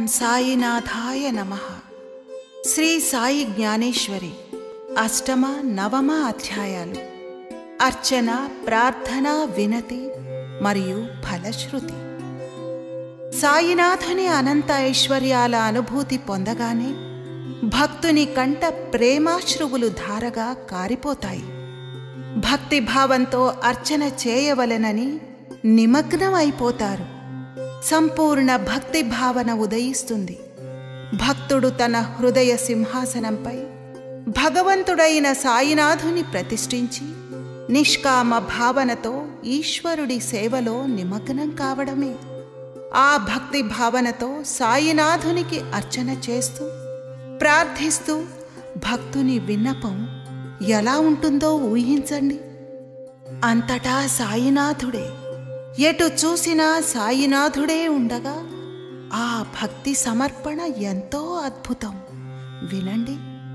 సాయినాథాయ నమ శ్రీ సాయి జ్ఞానేశ్వరి అష్టమ నవమ అధ్యాయాలు అర్చన ప్రార్థన వినతి మరియు ఫలశ్రుతి సాయినాథుని అనంత ఐశ్వర్యాల అనుభూతి పొందగానే భక్తుని కంట ప్రేమాశ్రువులు ధారగా కారిపోతాయి భక్తిభావంతో అర్చన చేయవలెనని నిమగ్నం అయిపోతారు సంపూర్ణ భక్తి భావన ఉదయిస్తుంది భక్తుడు తన హృదయ సింహాసనంపై భగవంతుడైన సాయినాథుని ప్రతిష్ఠించి నిష్కామ భావనతో ఈశ్వరుడి సేవలో నిమగ్నం కావడమే ఆ భక్తి భావనతో సాయినాథునికి అర్చన చేస్తూ ప్రార్థిస్తూ భక్తుని విన్నపం ఎలా ఉంటుందో ఊహించండి అంతటా సాయినాథుడే ఎటు చూసినా సాయినాథుడే ఉండగా ఆ భక్తి సమర్పణ ఎంతో అద్భుతం వినండి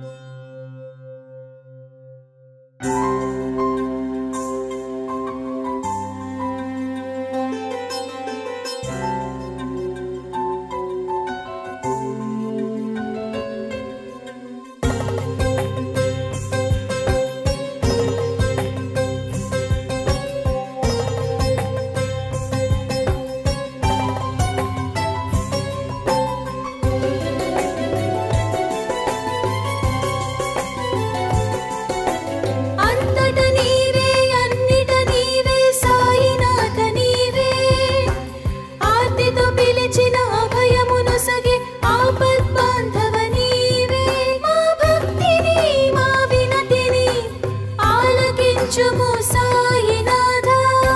అంతట నీవే అన్నిట నీవే సాయినాథ నీవే ఆర్తితో పిలిచిన అభయమును సగే ఆపద్బాంధవ నీవే మా భక్తిని మా వినతిని ఆలకించుము సాయినాథ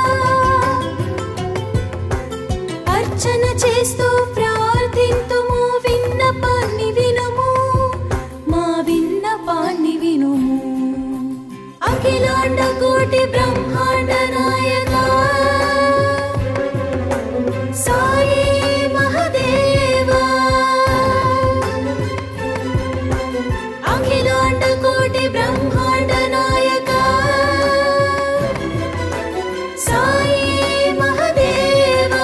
అర్చన చేస్తూ ప్రార్థింతుము విన్నపాన్ని వినుము మా విన్నపాన్ని వినుము అఖిలాండ కోటి బ్రహ్మాండ నాయక సాయి మహదేవా అఖిలాండ కోటి బ్రహ్మాండ నాయక సాయి మహదేవా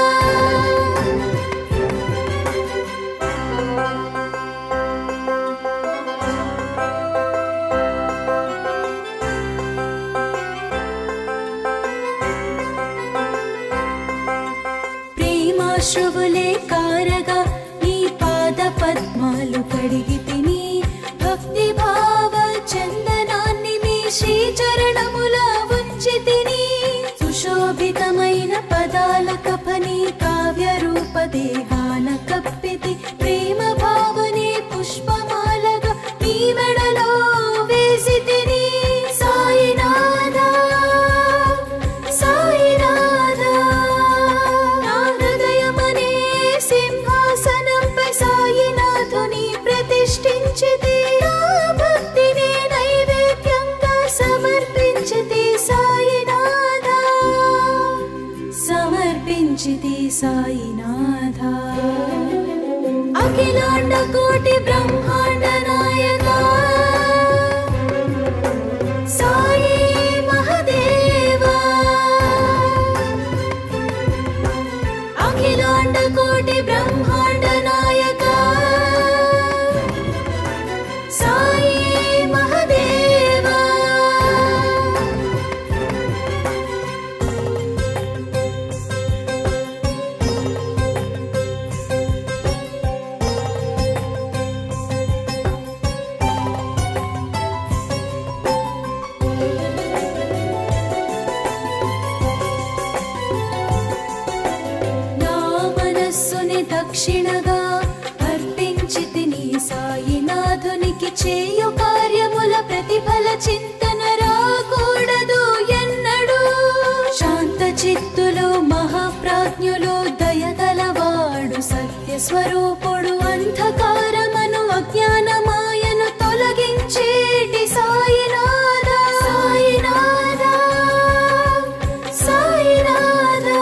ప్రేమాశ్రువులే కారగా నీ పాద పద్మాలు కడిగి తిని భక్తి భావ చందనాన్ని మీ శ్రీ చరణముల ఉంచి తిని సుశోభితమైన పదాల కపని కావ్య రూప దేహాన కప్పితి ప్రేమ భావనే పుష్పమాలగా నీ మెడలో వేసి తిని సాయినాథా సాయినాథా నా హృదయమనే సింహాసనంపై సాయినాథుని ప్రతిష్ఠించితి నా భక్తిని నైవేద్యంగా సమర్పించితి సాయినాథా సమర్పించితి సాయినాథా అఖిలాండ కోటి బ్రహ్మాండ నాయక సాయి మహదేవా అఖిలాండ కోటి బ్రహ్మాండ నాయక సాయి మహదేవా నా మనస్సుని దక్షిణగా అర్పించితి నీ సాయినాథునికి చేయు కార్యముల ప్రతిఫల చింతన రాకూడదు ఎన్నడు శాంత చిత్తులు మహాప్రాజ్ఞులు దయగలవాడు సత్య స్వరూపుడు అంధకారమను అజ్ఞానమాయను తొలగించేటి సాయినాథ సాయినాథ సాయినాథా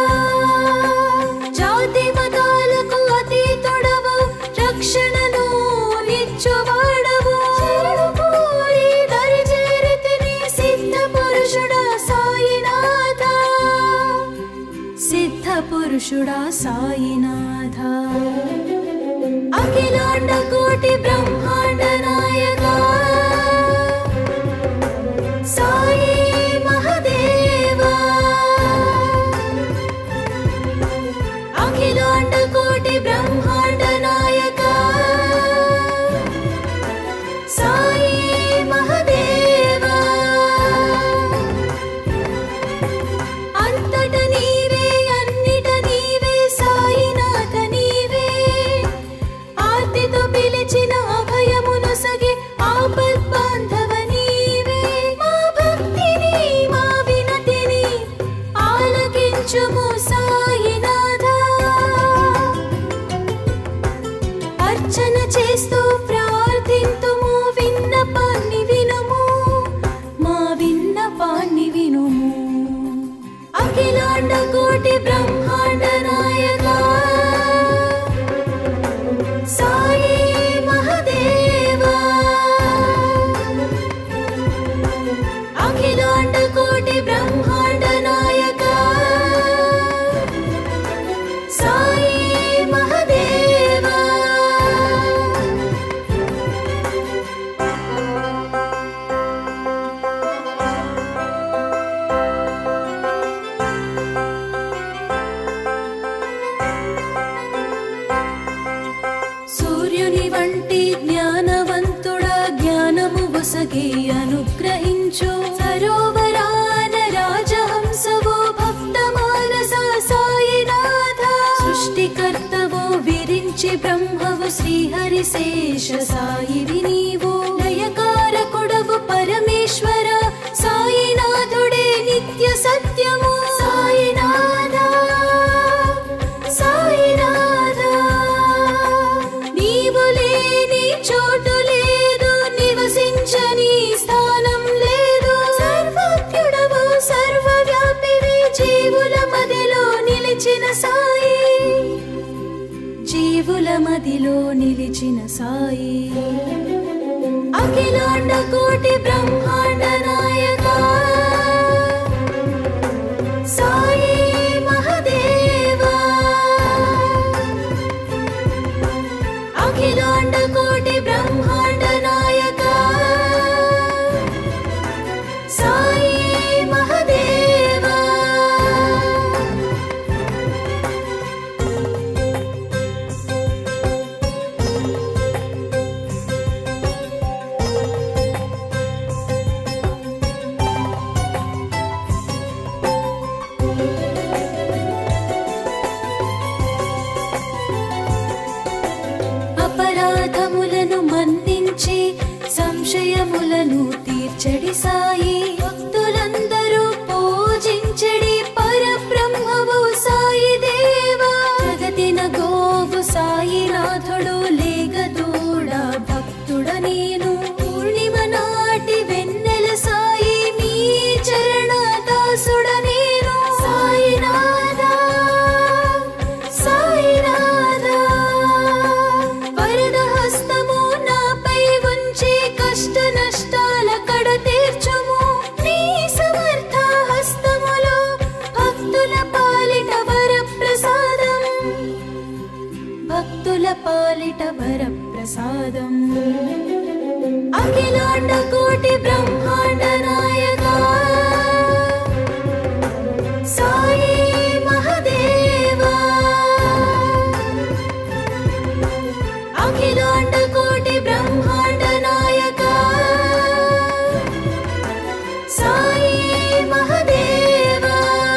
జాతి మతాలకు అతీతుడవు రక్షణను నిచ్చువాడవు శరణు కోరి దరి చేరితిని సిద్ధ పురుషుడా సాయినాథా సిద్ధ పురుషుడా సాయినాథ అఖిలాండ కోటి బ్రహ్మాండ నాయక సాయి మహదేవా అఖిలాండ కోటి బ్రహ్మాండ నాయక సాయి మహదేవా అంతట నీవే అన్నిట నీవే సాయినాథ నీవే ఆర్తితో పిలిచిన అభయమును సగే ఆపద్ బాంధవ నీవే మా భక్తిని మా వినతిని ఆలకించుము సాయినాథ అర్చన చేస్తూ ప్రార్థింతుము విన్నపాన్ని వినుము మా విన్నపాన్ని వినుము అఖిలాండ కోటి బ్రహ్మాండ నాయక సాయి మహదేవా అఖిలాండ కోటి బ్రహ్మాండ నాయక సాయి మహదేవా సూర్యుని వంటి జ్ఞానవంతుడా జ్ఞానము వసగి అనుగ్రహించు సరోవరాన రాజహంసవో భక్త మానస సాయినాథ సృష్టికర్తవో విరించి బ్రహ్మవు శ్రీహరిశేష సాయివి నీవు లయకారకుడవు పరమేశ్వర సాయినాథుడే నిత్య సత్యము సాయినాథ సాయినాథ నీవు లేని చోటు లేదు నివసించని స్థానం లేదు సర్వజ్ఞుడవు సర్వవ్యాపివి జీవుల మదిలో నిలిచిన సాయి జీవుల మదిలో నిలిచిన సాయి అఖిలాండ కోటి బ్రహ్మాండ నాయక సాయి మహదేవా అఖిలాండ కోటి బ్రహ్మాండ నాయక సాయి మహదేవా అపరాధములను మన్నించి సంశయములను తీర్చడి సాయి భక్తులందరూ పూజించడి పరబ్రహ్మవు సాయి దేవా జగతిన గోవు సాయినాథుడు లేగదూడ భక్తుడ నేను పూర్ణిమ నాటి వెన్నెల సాయి మీ చరణ దాసుడ నేను సాయినాథ సాయినాథ వరద హస్తము నాపై ఉంచి కష్ట నష్టాల కడ తీర్చుము నీ సమర్థ హస్తములో భక్తుల పాలిట వరప్రసాదం భక్తుల పాలిట వరప్రసాదం అఖిలాండ కోటి బ్రహ్మాండ నాయక సాయి మహదేవా అఖిలాండ కోటి బ్రహ్మాండ నాయక సాయి మహదేవా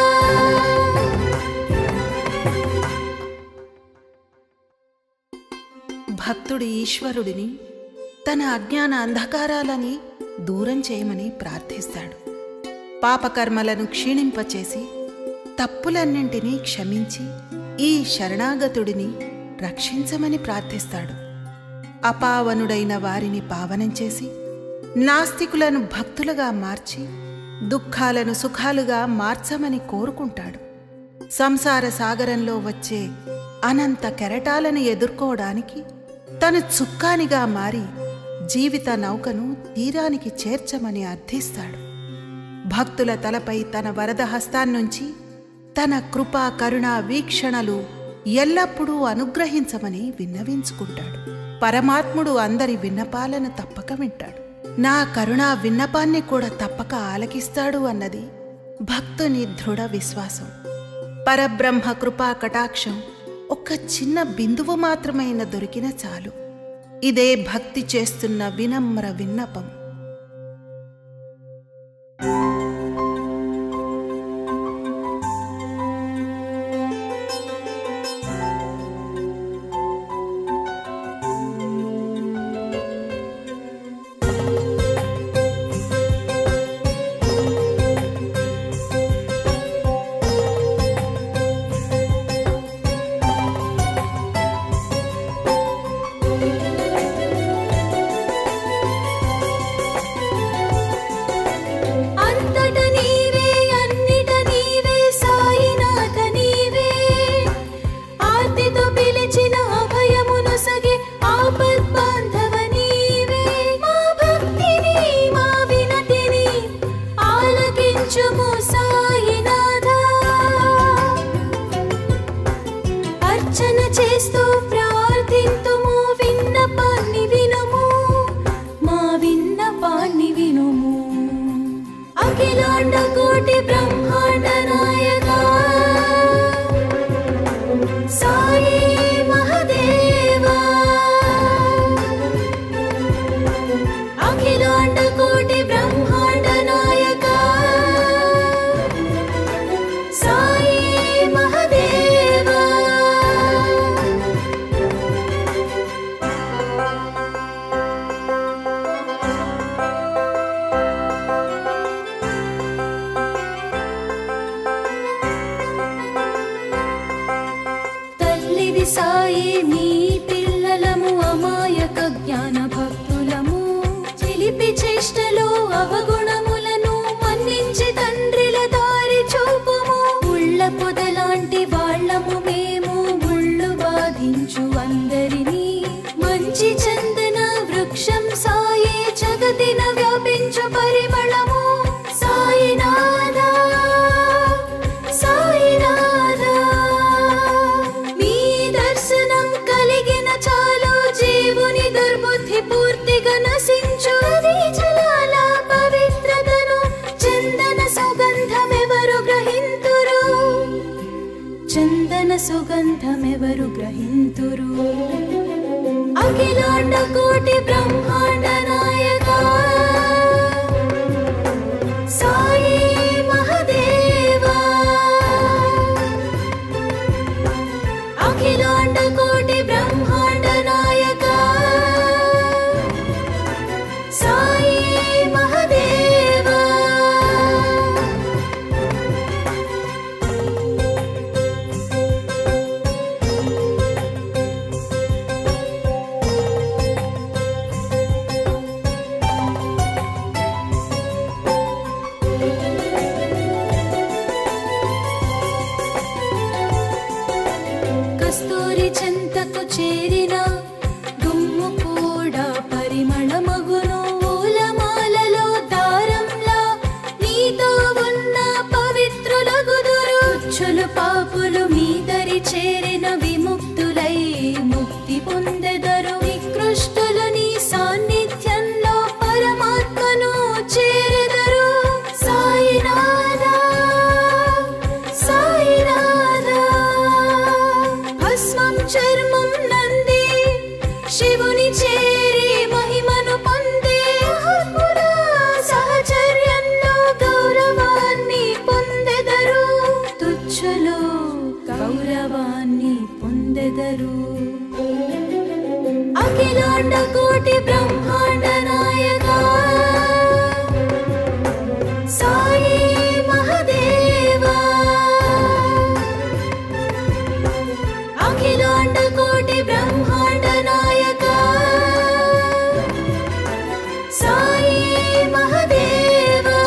భక్తుడు ఈశ్వరుడిని తన అజ్ఞాన అంధకారాలని దూరం చేయమని ప్రార్థిస్తాడు పాపకర్మలను క్షీణింపచేసి తప్పులన్నింటినీ క్షమించి ఈ శరణాగతుడిని రక్షించమని ప్రార్థిస్తాడు అపావనుడైన వారిని పావనం చేసి నాస్తికులను భక్తులుగా మార్చి దుఃఖాలను సుఖాలుగా మార్చమని కోరుకుంటాడు సంసార సాగరంలో వచ్చే అనంత కెరటాలను ఎదుర్కోవడానికి తను చుక్కానిగా మారి జీవిత నౌకను తీరానికి చేర్చమని అర్థిస్తాడు భక్తుల తలపై తన వరద హస్తాన్నుంచి తన కృపా కరుణ వీక్షణలు ఎల్లప్పుడూ అనుగ్రహించమని విన్నవించుకుంటాడు పరమాత్ముడు అందరి విన్నపాలను తప్పక వింటాడు నా కరుణా విన్నపాన్ని కూడా తప్పక ఆలకిస్తాడు అన్నది భక్తుని దృఢ విశ్వాసం పరబ్రహ్మ కృపా కటాక్షం ఒక్క చిన్న బిందువు మాత్రమైన దొరికిన చాలు ఇదే భక్తి చేస్తున్న వినమ్ర విన్నపం అంతట నీవే అన్నిట నీవే సాయినాథ నీవే ఆర్తితో పిలిచిన అభయమును సగే ఆపద్ బాంధవ నీవే మా భక్తిని మా వినతిని ఆలకించుము సాయినాథ అర్చన చేస్తూ ప్రార్థింతుము విన్నపాన్ని వినుము మా విన్నపాన్ని వినుము అఖిలాండ కోటి బ్రహ్మాండ నాయక సాయి మహదేవా అఖిలాండ కోటి బ్రహ్మాండ నాయక సాయి మహదేవా తల్లివి సాయి మీ పిల్లలము అమాయక జ్ఞాన భక్తులము చిలిపి చేష్టలో అవగుణములను మన్నించి తండ్రిల దారి చూపుము ఉళ్ళ పొదలాంటి వాళ్ళము మేము ముళ్ళు బాధించు అందరినీ మంచి చందన వృక్షం సాయే జగతిన వ్యాపించు పరిమళము సాయినాథా సాయినాథా మీ దర్శనం కలిగిన చాలు జీవుని దుర్బుద్ధి పూర్తిగా నశించు నదీ జలాల పవిత్రతను చందన సుగంధమెవరు గ్రహింతురు చందన సుగంధమెవరు గ్రహింతురు అఖిలాండ కోటి బ్రహ్మాండ నాయక సాయి మహదేవా అఖిలాండ కోటి బ్రహ్మాండ నాయక సాయి మహదేవా కస్తూరి చెంతకు చేరిన దుమ్ము కూడా పరిమళమగును ఊలమాలలో దారంలా నీతో ఉన్న పవిత్రుల గుదురు చులు పాపులు మీ దరి చేరిన విముక్తులై ముక్తి పొందెదరు నికృష్టులు నీ సాన్నిధ్యంలో పరమాత్మను చేరెదరు సాయినాథా సాయినాథా భస్మం చర్మం నంది శివుని చేరి మహిమను పొందే మహాత్ముల సహచర్యంలో గౌరవాన్ని పొందెదరు తుచ్చులు గౌరవాన్ని పొందెదరు అఖిలాండ కోటి బ్రహ్మాండ నాయక సాయి మహదేవా అఖిలాండ కోటి బ్రహ్మాండ నాయక సాయి మహదేవా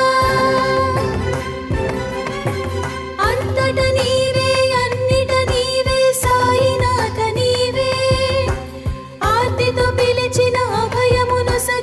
అంతట నీవే అన్నిట నీవే సాయినాథ నీవే ఆర్తితో పిలిచిన అభయమును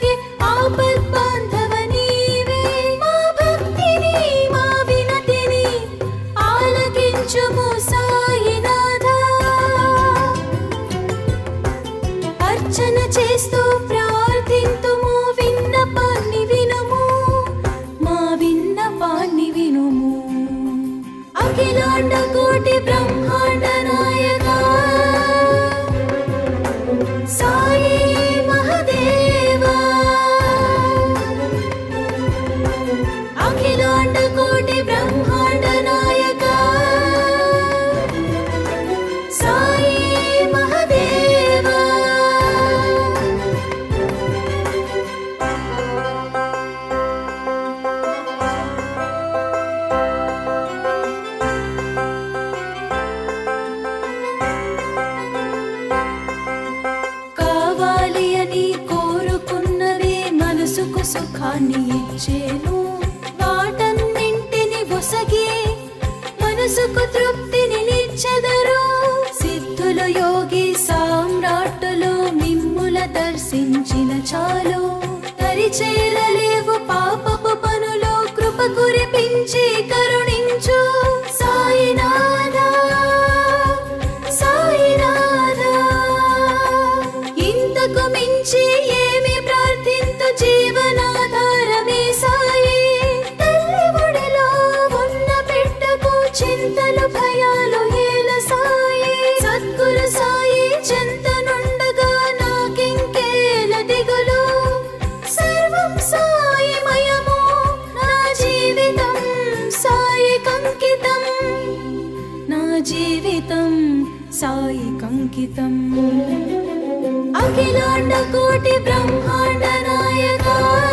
యాచన చేస్తూ ప్రార్థింతుము విన్నపాన్ని వినుము మా విన్నపాన్ని వినుము అఖిలాండ కోటి బ్రహ్మాండ నాయక సాయి మహదేవా అఖిలాండ కోటి బ్రహ్మాండ నాయక సాయి మహదేవా కావాలి అని కోరుకున్నవే మనసుకు సుఖాన్ని ఇచ్చేను వాటన్నింటిని ఒసగి మనసుకు తృప్తిని నిచ్చెదరు సిద్ధులు యోగి సామ్రాట్టులు మిమ్ముల దర్శించిన చాలు తరిచేరలేవు పాపపు పనులు కృప కురిపించి కరుణించు సాయినాథా సాయినాథా ఇంతకు మించి ఏమి ప్రార్థింతు జీవనాధారమే సాయి తల్లి ఒడిలో ఉన్న బిడ్డకు చింతలు భయాలు ఏల సాయి సద్గురు సాయి చింతనుండగా నాకింకేల దిగులు సర్వం సాయి మయము నా జీవితం సాయి కంకితం నా జీవితం సాయి కంకితం అఖిలాండ కోటి బ్రహ్మాండ నాయక